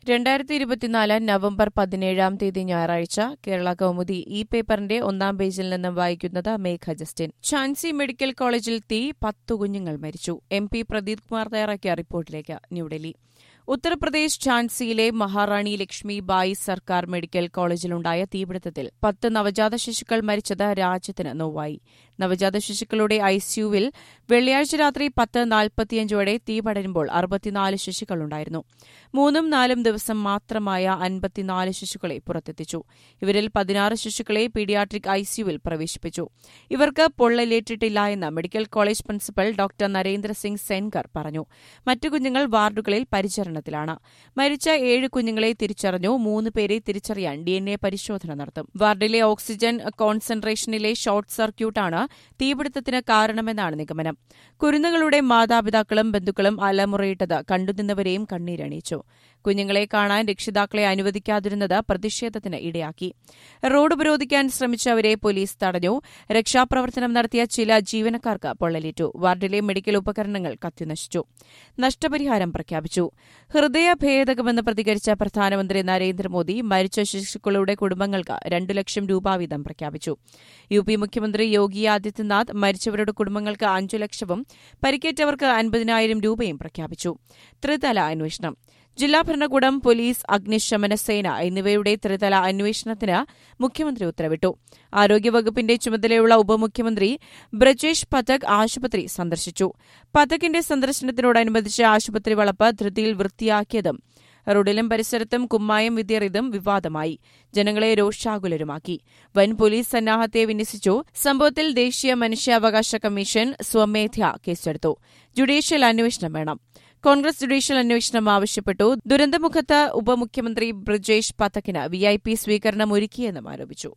രണ്ടായിരത്തി ഇരുപത്തിനാല് നവംബർ പതിനേഴാം തീയതി ഞായറാഴ്ച കേരള കൗമുദി ഈ പേപ്പറിന്റെ ഒന്നാം പേജിൽ നിന്നും വായിക്കുന്നത് മേഘ ജസ്റ്റിൻ ഝാൻസി മെഡിക്കൽ കോളേജിൽ തീ പത്തു കുഞ്ഞുങ്ങൾ മരിച്ചു എം പി പ്രദീപ് കുമാർ തയ്യാറാക്കിയ റിപ്പോർട്ടിലേക്ക് ന്യൂഡൽഹി ഉത്തർപ്രദേശ് ഝാൻസിയിലെ മഹാറാണി ലക്ഷ്മിബായി സർക്കാർ മെഡിക്കൽ കോളേജിലുണ്ടായ തീപിടുത്തത്തിൽ പത്ത് നവജാത ശിശുക്കൾ മരിച്ചത് രാജ്യത്തിന് നോവായി നവജാത ശിശുക്കളുടെ ഐസിയുവിൽ വെള്ളിയാഴ്ച രാത്രി പത്ത് നാൽപ്പത്തിയഞ്ചോടെ തീ പടരുമ്പോൾ അറുപത്തിനാല് ശിശുക്കളുണ്ടായിരുന്നു മൂന്നും നാലും ദിവസം മാത്രമായ അൻപത്തിനാല് ശിശുക്കളെ പുറത്തെത്തിച്ചു ഇവരിൽ പതിനാറ് ശിശുക്കളെ പീഡിയാട്രിക് ഐസിയുവിൽ പ്രവേശിപ്പിച്ചു ഇവർക്ക് പൊള്ളലേറ്റിട്ടില്ല എന്ന് medical college principal doctor Narendra Singh Sengar പറഞ്ഞു മറ്റു കുഞ്ഞുങ്ങൾ വാർഡുകളിൽ പരിചരണത്തിലാണ് മരിച്ച ഏഴ് കുഞ്ഞുങ്ങളെ തിരിച്ചറിഞ്ഞു മൂന്ന് പേരെ തിരിച്ചറിയാൻ ഡിഎൻഎ പരിശോധന നടത്തും വാർഡിലെ ഓക്സിജൻ കോൺസെൻട്രേഷനിലെ ഷോർട്ട് സർക്യൂട്ടാണ് തീപിടുത്തത്തിന് കാരണമെന്നാണ് നിഗമനം കുരുന്നുകളുടെ മാതാപിതാക്കളും ബന്ധുക്കളും അലമുറയിട്ടത് കണ്ടുനിന്നവരെയും കണ്ണീരണിയിച്ചു കുഞ്ഞുങ്ങളെ കാണാൻ രക്ഷിതാക്കളെ അനുവദിക്കാതിരുന്നത് പ്രതിഷേധത്തിന് ഇടയാക്കി റോഡ് ഉപരോധിക്കാൻ ശ്രമിച്ചവരെ പോലീസ് തടഞ്ഞു രക്ഷാപ്രവർത്തനം നടത്തിയ ചില ജീവനക്കാർക്ക് പൊള്ളലേറ്റു വാർഡിലെ മെഡിക്കൽ ഉപകരണങ്ങൾ കത്തിനശിച്ചു നഷ്ടപരിഹാരം പ്രഖ്യാപിച്ചു ഹൃദയ ഭേദകമെന്ന് പ്രതികരിച്ച പ്രധാനമന്ത്രി നരേന്ദ്രമോദി മരിച്ച ശിശുക്കളുടെ കുടുംബങ്ങൾക്ക് രണ്ടു ലക്ഷം രൂപ വീതം പ്രഖ്യാപിച്ചു യു പി മുഖ്യമന്ത്രി യോഗി ആദിത്യനാഥ് മരിച്ചവരുടെ കുടുംബങ്ങൾക്ക് അഞ്ചു ലക്ഷവും പരിക്കേറ്റവർക്ക് അൻപതിനായിരം രൂപയും പ്രഖ്യാപിച്ചു ത്രിതല അന്വേഷണം ജില്ലാ ഭരണകൂടം പോലീസ് അഗ്നിശമന സേന എന്നിവയുടെ ത്രിതല അന്വേഷണത്തിന് മുഖ്യമന്ത്രി ഉത്തരവിട്ടു ആരോഗ്യവകുപ്പിന്റെ ചുമതലയുള്ള ഉപമുഖ്യമന്ത്രി ബ്രജേഷ് പഥക് ആശുപത്രി സന്ദർശിച്ചു പഥകിന്റെ സന്ദർശനത്തിനോടനുബന്ധിച്ച് ആശുപത്രി വളപ്പ് ധൃതിയിൽ വൃത്തിയാക്കിയതും റോഡിലും പരിസരത്തും കുമ്മായം വിതറിയതും വിവാദമായി ജനങ്ങളെ രോഷാകുലരുമാക്കി വൻ പോലീസ് സന്നാഹത്തെ വിന്യസിച്ചു സംഭവത്തിൽ ദേശീയ മനുഷ്യാവകാശ കമ്മീഷൻ സ്വമേധ്യ കേസെടുത്തു ജുഡീഷ്യൽ അന്വേഷണം വേണം കോൺഗ്രസ് ജുഡീഷ്യൽ അന്വേഷണം ആവശ്യപ്പെട്ടു ദുരന്തമുഖത്ത് ഉപമുഖ്യമന്ത്രി ബ്രിജേഷ് പഥക്കിന് വിഐപി സ്വീകരണം ഒരുക്കിയെന്നും ആരോപിച്ചു